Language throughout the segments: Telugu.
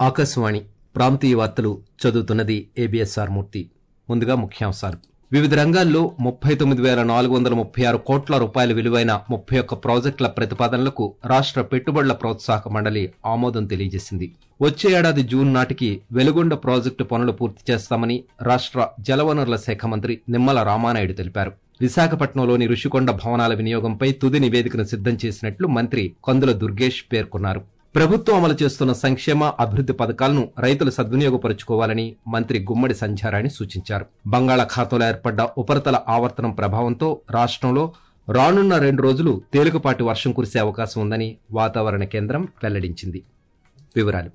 ఆకాశవాణి ప్రాంతీయ వార్తలు చదువుతున్నది ఏబిఎస్ఆర్ మూర్తి ముందుగా ముఖ్యాంశాలు వివిధ రంగాల్లో ముప్పై తొమ్మిది వేల నాలుగు వందల ముప్పై ఆరు కోట్ల రూపాయల విలువైన ముప్పై ఒక్క ప్రాజెక్టుల ప్రతిపాదనలకు రాష్ట్ర పెట్టుబడుల ప్రోత్సాహక మండలి ఆమోదం తెలియజేసింది వచ్చే ఏడాది జూన్ నాటికి వెలుగొండ ప్రాజెక్టు పనులు పూర్తి చేస్తామని రాష్ట్ర జలవనరుల శాఖ మంత్రి నిమ్మల రామానాయుడు తెలిపారు విశాఖపట్నంలోని రుషికొండ భవనాల వినియోగంపై తుది నివేదికను సిద్దం చేసినట్లు మంత్రి కందుల దుర్గేష్ పేర్కొన్నారు ప్రభుత్వం అమలు చేస్తున్న సంక్షేమ అభివృద్ది పథకాలను రైతులు సద్వినియోగపరుచుకోవాలని మంత్రి గుమ్మడి సంధ్యారాణి సూచించారు బంగాళాఖాతంలో ఏర్పడ్డ ఉపరితల ఆవర్తనం ప్రభావంతో రాష్ట్రంలో రానున్న రెండు రోజులు తేలికపాటి వర్షం కురిసే అవకాశం ఉందని వాతావరణ కేంద్రం వెల్లడించింది వివరాలు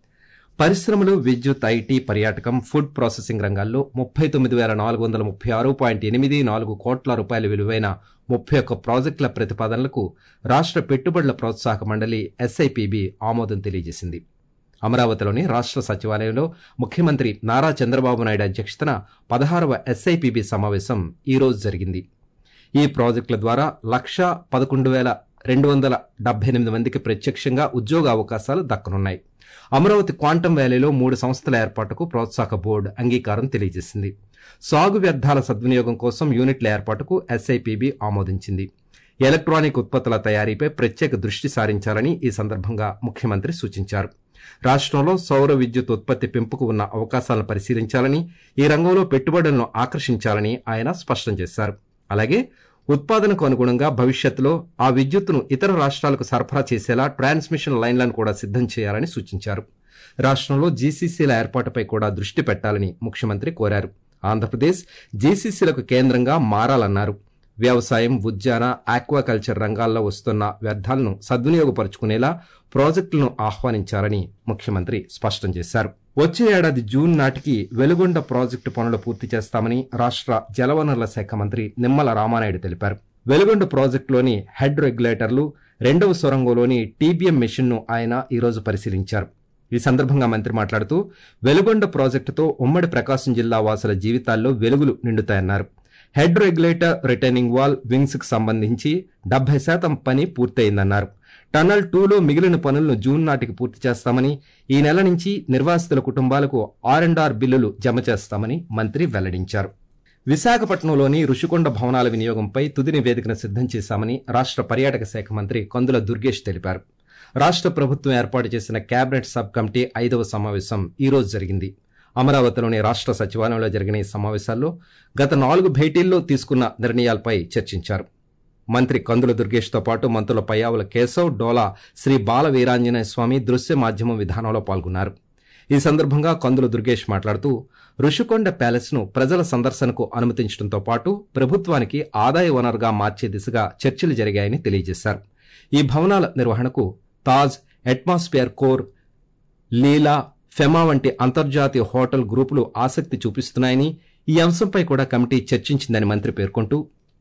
పరిశ్రమలు విద్యుత్ ఐటీ పర్యాటకం ఫుడ్ ప్రాసెసింగ్ రంగాల్లో ముప్పై తొమ్మిది వేల నాలుగు వందల ముప్పై ఆరు పాయింట్ ఎనిమిది నాలుగు కోట్ల రూపాయల విలువైన ముప్పై ఒక్క ప్రాజెక్టుల ప్రతిపాదనలకు రాష్ట్ర పెట్టుబడుల ప్రోత్సాహక మండలి ఎస్ఐపిబి ఆమోదం తెలియజేసింది అమరావతిలోని రాష్ట్ర సచివాలయంలో ముఖ్యమంత్రి నారా చంద్రబాబు నాయుడు అధ్యక్షతన పదహారవ ఎస్ఐపిబి సమావేశం ఈ రోజు జరిగింది ఈ ప్రాజెక్టుల ద్వారా లక్ష పదకొండు వేల రెండు వందల డెబ్బై ఎనిమిది మందికి ప్రత్యక్షంగా ఉద్యోగ అవకాశాలు దక్కనున్నాయి అమరావతి క్వాంటం వ్యాలీలో మూడు సంస్థల ఏర్పాటుకు ప్రోత్సాహక బోర్డు అంగీకారం తెలియజేసింది సాగు వ్యర్థాల సద్వినియోగం కోసం యూనిట్ల ఏర్పాటుకు ఎస్ఐపిబి ఆమోదించింది ఎలక్ట్రానిక్ ఉత్పత్తుల తయారీపై ప్రత్యేక దృష్టి సారించాలని ఈ సందర్భంగా ముఖ్యమంత్రి సూచించారు రాష్ట్రంలో సౌర విద్యుత్ ఉత్పత్తి పెంపుకు ఉన్న అవకాశాలను పరిశీలించాలని ఈ రంగంలో పెట్టుబడులను ఆకర్షించాలని ఆయన స్పష్టం చేశారు అలాగే ఉత్పాదనకు అనుగుణంగా భవిష్యత్తులో ఆ విద్యుత్తును ఇతర రాష్ట్రాలకు సరఫరా చేసేలా ట్రాన్స్మిషన్ లైన్లను కూడా సిద్దం చేయాలని సూచించారు రాష్ట్రంలో జీసీసీల ఏర్పాటుపై కూడా దృష్టి పెట్టాలని ముఖ్యమంత్రి కోరారు ఆంధ్రప్రదేశ్ జీసీసీలకు కేంద్రంగా మారాలన్నారు వ్యవసాయం ఉద్యాన ఆక్వాకల్చర్ రంగాల్లో వస్తున్న వ్యర్థాలను సద్వినియోగపరుచుకునేలా ప్రాజెక్టులను ఆహ్వానించాలని ముఖ్యమంత్రి స్పష్టం చేశారు వచ్చే ఏడాది జూన్ నాటికి వెలుగొండ ప్రాజెక్టు పనులు పూర్తి చేస్తామని రాష్ట్ర జలవనరుల శాఖ మంత్రి నిమ్మల రామానాయుడు తెలిపారు వెలుగొండ ప్రాజెక్టులోని హెడ్ రెగ్యులేటర్లు రెండవ సొరంగంలోని టీబీఎం మెషిన్ను ఆయన ఈరోజు పరిశీలించారు ఈ సందర్భంగా మంత్రి మాట్లాడుతూ వెలుగొండ ప్రాజెక్టుతో ఉమ్మడి ప్రకాశం జిల్లా వాసుల జీవితాల్లో వెలుగులు నిండుతాయన్నారు head regulator returning wall wings కు సంబంధించి డెబ్బై శాతం పని పూర్తయిందన్నారు టన్నల్ టూలో మిగిలిన పనులను జూన్ నాటికి పూర్తి చేస్తామని ఈ నెల నుంచి నిర్వాసితుల కుటుంబాలకు ఆర్ అండ్ ఆర్ బిల్లులు జమ చేస్తామని మంత్రి వెల్లడించారు విశాఖపట్నంలోని రుషికొండ భవనాల వినియోగంపై తుది నివేదికను సిద్దం చేశామని రాష్ట్ర పర్యాటక శాఖ మంత్రి కందుల దుర్గేష్ తెలిపారు రాష్ట్ర ప్రభుత్వం ఏర్పాటు చేసిన కేబినెట్ సబ్ కమిటీ ఐదవ సమావేశం ఈ రోజు జరిగింది అమరావతిలోని రాష్ట్ర సచివాలయంలో జరిగిన ఈ సమావేశాల్లో గత నాలుగు భేటీల్లో తీసుకున్న నిర్ణయాలపై చర్చించారు మంత్రి కందుల దుర్గేష్తో పాటు మంత్రుల పయ్యావుల కేశవ్ డోలా శ్రీ బాల వీరాంజనేయ స్వామి దృశ్య మాధ్యమం విధానంలో పాల్గొన్నారు ఈ సందర్భంగా కందుల దుర్గేష్ మాట్లాడుతూ రుషికొండ ప్యాలెస్ ను ప్రజల సందర్శనకు అనుమతించడంతో పాటు ప్రభుత్వానికి ఆదాయ వనరుగా మార్చే దిశగా చర్చలు జరిగాయని తెలియజేశారు ఈ భవనాల నిర్వహణకు తాజ్ అట్మాస్ఫియర్ కోర్ లీలా ఫెమా వంటి అంతర్జాతీయ హోటల్ గ్రూపులు ఆసక్తి చూపిస్తున్నాయని ఈ అంశంపై కూడా కమిటీ చర్చించిందని మంత్రి పేర్కొంటూ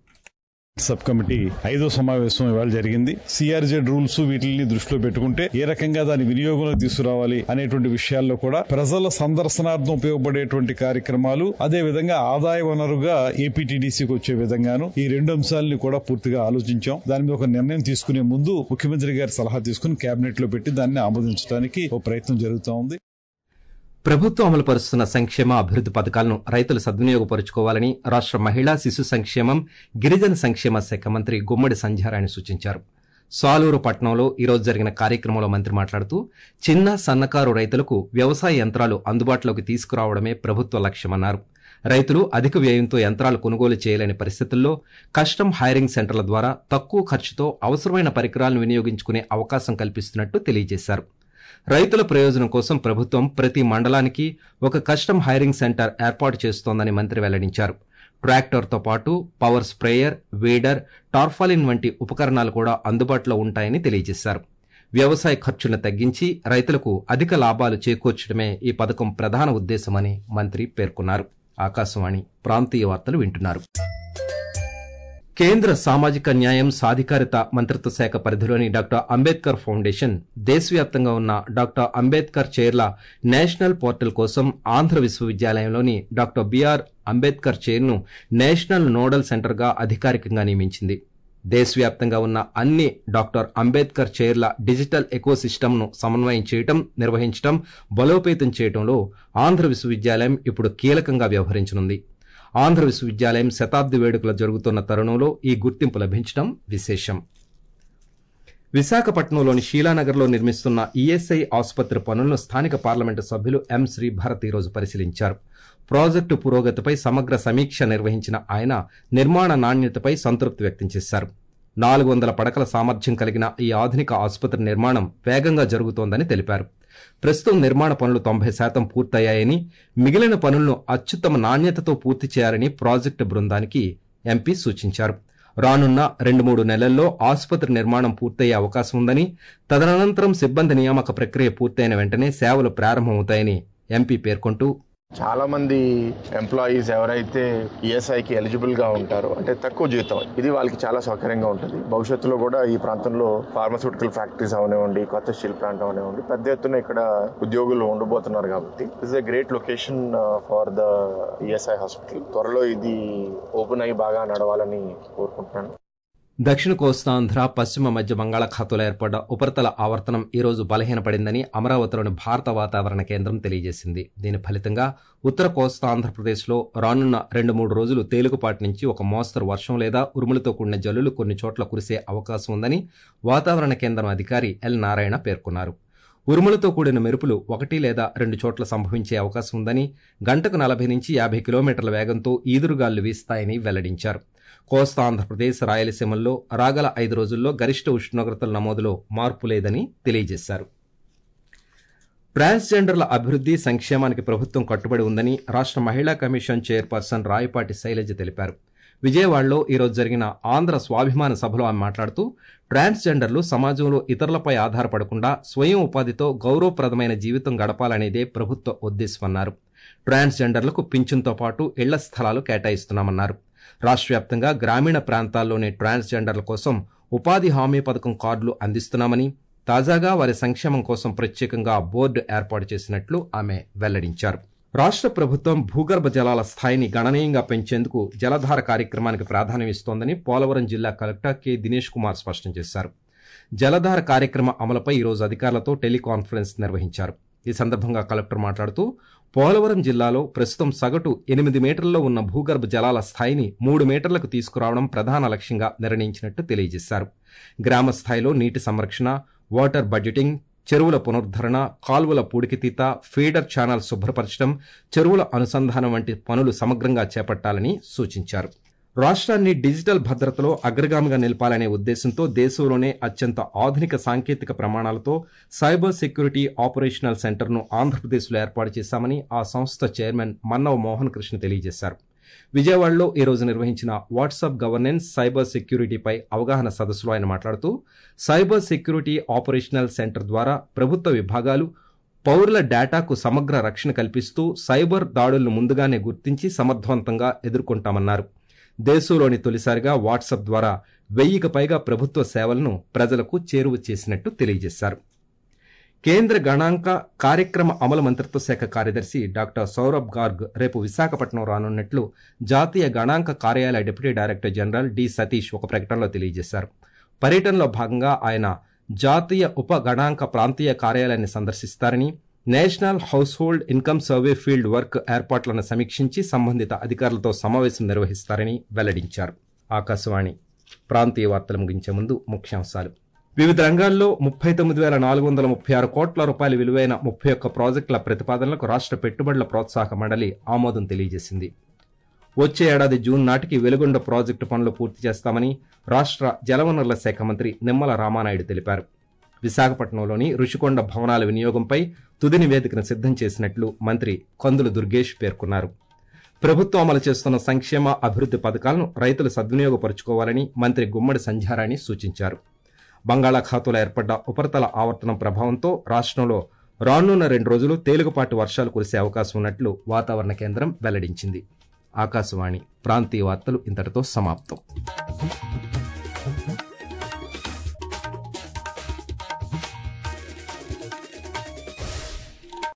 సబ్ కమిటీ ఐదో సమావేశం ఇవాళ జరిగింది సిఆర్జెడ్ రూల్స్ వీటిని దృష్టిలో పెట్టుకుంటే ఏ రకంగా దాని వినియోగంలో తీసుకురావాలి అనేటువంటి విషయాల్లో కూడా ప్రజల సందర్శనార్థం ఉపయోగపడేటువంటి కార్యక్రమాలు అదే విధంగా ఆదాయ వనరుగా ఏపీటీడీసీకి వచ్చే విధంగాను ఈ రెండు అంశాలని కూడా పూర్తిగా ఆలోచించాం దాని మీద ఒక నిర్ణయం తీసుకునే ముందు ముఖ్యమంత్రి గారి సలహా తీసుకుని కేబినెట్ లో పెట్టి దాన్ని ఆమోదించడానికి ఒక ప్రయత్నం జరుగుతూ ఉంది ప్రభుత్వం అమలు పరుస్తున్న సంక్షేమ అభివృద్ది పథకాలను రైతులు సద్వినియోగపరుచుకోవాలని రాష్ట్ర మహిళా శిశు సంక్షేమం గిరిజన సంక్షేమ శాఖ మంత్రి గుమ్మడి సంధ్యారాణి సూచించారు సాలూరు పట్టణంలో ఈరోజు జరిగిన కార్యక్రమంలో మంత్రి మాట్లాడుతూ చిన్న సన్నకారు రైతులకు వ్యవసాయ యంత్రాలు అందుబాటులోకి తీసుకురావడమే ప్రభుత్వ లక్ష్యమన్నారు రైతులు అధిక వ్యయంతో యంత్రాలు కొనుగోలు చేయలేని పరిస్థితుల్లో కస్టమ్ హైరింగ్ సెంటర్ల ద్వారా తక్కువ ఖర్చుతో అవసరమైన పరికరాలను వినియోగించుకునే అవకాశం కల్పిస్తున్నట్టు తెలియజేశారు రైతుల ప్రయోజనం కోసం ప్రభుత్వం ప్రతి మండలానికి ఒక కస్టమ్ హైరింగ్ సెంటర్ ఏర్పాటు చేస్తోందని మంత్రి వెల్లడించారు ట్రాక్టర్తో పాటు పవర్ స్ప్రేయర్ వీడర్ టార్ఫాలిన్ వంటి ఉపకరణాలు కూడా అందుబాటులో ఉంటాయని తెలియజేశారు వ్యవసాయ ఖర్చులను తగ్గించి రైతులకు అధిక లాభాలు చేకూర్చడమే ఈ పథకం ప్రధాన ఉద్దేశమని మంత్రి పేర్కొన్నారు ఆకాశవాణి ప్రాంతీయ వార్తలు వింటున్నారు కేంద్ర సామాజిక న్యాయం సాధికారిత మంత్రిత్వ శాఖ పరిధిలోని డాక్టర్ అంబేద్కర్ ఫౌండేషన్ దేశవ్యాప్తంగా ఉన్న డాక్టర్ అంబేద్కర్ చైర్ల నేషనల్ పోర్టల్ కోసం ఆంధ్ర విశ్వవిద్యాలయంలోని డాక్టర్ బిఆర్ అంబేద్కర్ చైర్ను నేషనల్ నోడల్ సెంటర్గా అధికారికంగా నియమించింది దేశవ్యాప్తంగా ఉన్న అన్ని డాక్టర్ అంబేద్కర్ చైర్ల డిజిటల్ ఎకోసిస్టమ్ను సమన్వయం చేయటం నిర్వహించడం బలోపేతం చేయడంలో ఆంధ్ర విశ్వవిద్యాలయం ఇప్పుడు కీలకంగా వ్యవహరించనుంది ఆంధ్ర విశ్వవిద్యాలయం శతాబ్ది వేడుకలు జరుగుతున్న తరుణంలో ఈ గుర్తింపు లభించడం విశేషం విశాఖపట్నంలోని షీలానగర్లో నిర్మిస్తున్న ఈఎస్ఐ ఆసుపత్రి పనులను స్థానిక పార్లమెంటు సభ్యులు ఎం శ్రీభారత్ ఈరోజు పరిశీలించారు ప్రాజెక్టు పురోగతిపై సమగ్ర సమీక్ష నిర్వహించిన ఆయన నిర్మాణ నాణ్యతపై సంతృప్తి వ్యక్తం చేశారు నాలుగు వందల పడకల సామర్థ్యం కలిగిన ఈ ఆధునిక ఆసుపత్రి నిర్మాణం వేగంగా జరుగుతోందని తెలిపారు ప్రస్తుతం నిర్మాణ పనులు తొంభై శాతం పూర్తయ్యాయని మిగిలిన పనులను అత్యుత్తమ నాణ్యతతో పూర్తి చేయాలని ప్రాజెక్టు బృందానికి ఎంపీ సూచించారు రానున్న రెండు మూడు నెలల్లో ఆసుపత్రి నిర్మాణం పూర్తయ్యే అవకాశం ఉందని తదనంతరం సిబ్బంది నియామక ప్రక్రియ పూర్తయిన వెంటనే సేవలు ప్రారంభమవుతాయని ఎంపీ పేర్కొంటూ చాలా మంది ఎంప్లాయీస్ ఎవరైతే ఈఎస్ఐకి ఎలిజిబుల్ గా ఉంటారో అంటే తక్కువ జీతం ఇది వాళ్ళకి చాలా సౌకర్యంగా ఉంటుంది భవిష్యత్తులో కూడా ఈ ప్రాంతంలో ఫార్మస్యూటికల్ ఫ్యాక్టరీస్ అవనివ్వండి కొత్త స్టీల్ ప్లాంట్ అవనివ్వండి పెద్ద ఎత్తున ఇక్కడ ఉద్యోగులు ఉండబోతున్నారు కాబట్టి it's a great location for the ESI hospital త్వరలో ఇది ఓపెన్ అయ్యి బాగా నడవాలని కోరుకుంటున్నాను దక్షిణ కోస్తాంధ్ర పశ్చిమ మధ్య బంగాళాఖాతంలో ఏర్పడ్డ ఉపరితల ఆవర్తనం ఈ రోజు బలహీనపడిందని అమరావతిలోని భారత వాతావరణ కేంద్రం తెలియజేసింది దీని ఫలితంగా ఉత్తర కోస్తా ఆంధ్రప్రదేశ్లో రానున్న రెండు మూడు రోజులు తేలికపాటి నుంచి ఒక మోస్తరు వర్షం లేదా ఉరుములతో కూడిన జల్లులు కొన్ని చోట్ల కురిసే అవకాశం ఉందని వాతావరణ కేంద్రం అధికారి ఎల్ నారాయణ పేర్కొన్నారు ఉరుములతో కూడిన మెరుపులు ఒకటి లేదా రెండు చోట్ల సంభవించే అవకాశం ఉందని గంటకు నలభై నుంచి యాభై కిలోమీటర్ల వేగంతో ఈదురుగాలు వీస్తాయని వెల్లడించారు కోస్తా ఆంధ్రప్రదేశ్ రాయలసీమల్లో రాగల ఐదు రోజుల్లో గరిష్ట ఉష్ణోగ్రతల నమోదులో మార్పు లేదని తెలియజేశారు ట్రాన్స్జెండర్ల అభివృద్ధి సంక్షేమానికి ప్రభుత్వం కట్టుబడి ఉందని రాష్ట్ర మహిళా కమిషన్ చైర్పర్సన్ రాయపాటి శైలజ తెలిపారు విజయవాడలో ఈరోజు జరిగిన ఆంధ్ర స్వాభిమాన సభలో ఆమె మాట్లాడుతూ ట్రాన్స్జెండర్లు సమాజంలో ఇతరులపై ఆధారపడకుండా స్వయం ఉపాధితో గౌరవప్రదమైన జీవితం గడపాలనేదే ప్రభుత్వ ఉద్దేశమన్నారు ట్రాన్స్జెండర్లకు పింఛన్తో పాటు ఇళ్ల స్థలాలు కేటాయిస్తున్నామన్నారు రాష్ట్ర వ్యాప్తంగా గ్రామీణ ప్రాంతాల్లోని ట్రాన్స్జెండర్ల కోసం ఉపాధి హామీ పథకం కార్డులు అందిస్తున్నామని తాజాగా వారి సంక్షేమం కోసం ప్రత్యేకంగా బోర్డు ఏర్పాటు చేసినట్లు ఆమె వెల్లడించారు రాష్ట్ర ప్రభుత్వం భూగర్భ జలాల స్థాయిని గణనీయంగా పెంచేందుకు జలధార కార్యక్రమానికి ప్రాధాన్యం ఇస్తోందని పోలవరం జిల్లా కలెక్టర్ కె దినేష్ కుమార్ స్పష్టం చేశారు జలధార కార్యక్రమ అమలుపై ఈరోజు అధికారులతో టెలికాన్ఫరెన్స్ నిర్వహించారు ఈ సందర్భంగా కలెక్టర్ మాట్లాడుతూ పోలవరం జిల్లాలో ప్రస్తుతం సగటు ఎనిమిది మీటర్లలో ఉన్న భూగర్భ జలాల స్థాయిని మూడు మీటర్లకు తీసుకురావడం ప్రధాన లక్ష్యంగా నిర్ణయించినట్టు తెలియజేశారు గ్రామ స్థాయిలో నీటి సంరక్షణ వాటర్ బడ్జెటింగ్ చెరువుల పునరుద్ధరణ కాల్వల పూడికితీత ఫీడర్ ఛానల్ శుభ్రపరచడం చెరువుల అనుసంధానం వంటి పనులు సమగ్రంగా చేపట్టాలని సూచించారు రాష్ట్రాన్ని డిజిటల్ భద్రతలో అగ్రగామిగా నిలపాలనే ఉద్దేశంతో దేశంలోనే అత్యంత ఆధునిక సాంకేతిక ప్రమాణాలతో సైబర్ సెక్యూరిటీ ఆపరేషనల్ సెంటర్ను ఆంధ్రప్రదేశ్లో ఏర్పాటు చేశామని ఆ సంస్థ చైర్మన్ మన్నవ మోహన్ కృష్ణ తెలియజేశారు విజయవాడలో ఈ రోజు నిర్వహించిన వాట్సాప్ గవర్నెన్స్ సైబర్ సెక్యూరిటీపై అవగాహన సదస్సులో ఆయన మాట్లాడుతూ సైబర్ సెక్యూరిటీ ఆపరేషనల్ సెంటర్ ద్వారా ప్రభుత్వ విభాగాలు పౌరుల డేటాకు సమగ్ర రక్షణ కల్పిస్తూ సైబర్ దాడులను ముందుగానే గుర్తించి సమర్థవంతంగా ఎదుర్కొంటామన్నారు దేశంలోని తొలిసారిగా వాట్సాప్ ద్వారా వెయ్యికి పైగా ప్రభుత్వ సేవలను ప్రజలకు చేరువ చేసినట్టు తెలియజేశారు కేంద్ర గణాంక కార్యక్రమ అమలు మంత్రిత్వ శాఖ కార్యదర్శి డాక్టర్ సౌరభ్ గార్గ్ రేపు విశాఖపట్నం రానున్నట్లు జాతీయ గణాంక కార్యాలయ deputy director general D Satish ఒక ప్రకటనలో తెలియజేశారు పర్యటనలో భాగంగా ఆయన జాతీయ ఉప గణాంక ప్రాంతీయ కార్యాలయాన్ని సందర్శిస్తారని national household income survey field work ఏర్పాట్లను సమీక్షించి సంబంధిత అధికారులతో సమావేశం నిర్వహిస్తారని వెల్లడించారు ఆకాశవాణి ప్రాంతీయ వార్తలు ముగించే ముందు ముఖ్యాంశాలు వివిధ రంగాల్లో ముప్పై తొమ్మిది వేల నాలుగు వందల ముప్పై ఆరు కోట్ల రూపాయల విలువైన ముప్పై ఒక్క ప్రాజెక్టుల ప్రతిపాదనలకు రాష్ట్ర పెట్టుబడుల ప్రోత్సాహక మండలి ఆమోదం తెలియజేసింది వచ్చే ఏడాది జూన్ నాటికి వెలుగొండ ప్రాజెక్టు పనులు పూర్తి చేస్తామని రాష్ట్ర జలవనరుల శాఖ మంత్రి నిమ్మల రామానాయుడు తెలిపారు విశాఖపట్నంలోని రుషికొండ భవనాల వినియోగంపై తుది నివేదికను సిద్దం చేసినట్లు మంత్రి కందులు దుర్గేష్ పేర్కొన్నారు ప్రభుత్వం అమలు చేస్తున్న సంక్షేమ అభివృద్ధి పథకాలను రైతులు సద్వినియోగపరుచుకోవాలని మంత్రి గుమ్మడి సంధ్యారాణి సూచించారు బంగాళాఖాతంలో ఏర్పడ్డ ఉపరితల ఆవర్తనం ప్రభావంతో రాష్ట్రంలో రానున్న రెండు రోజులు తేలికపాటి వర్షాలు కురిసే అవకాశం ఉన్నట్లు వాతావరణ కేంద్రం వెల్లడించింది ఆకాశవాణి ప్రాంతీయ వార్తలు ఇంతటితో సమాప్తం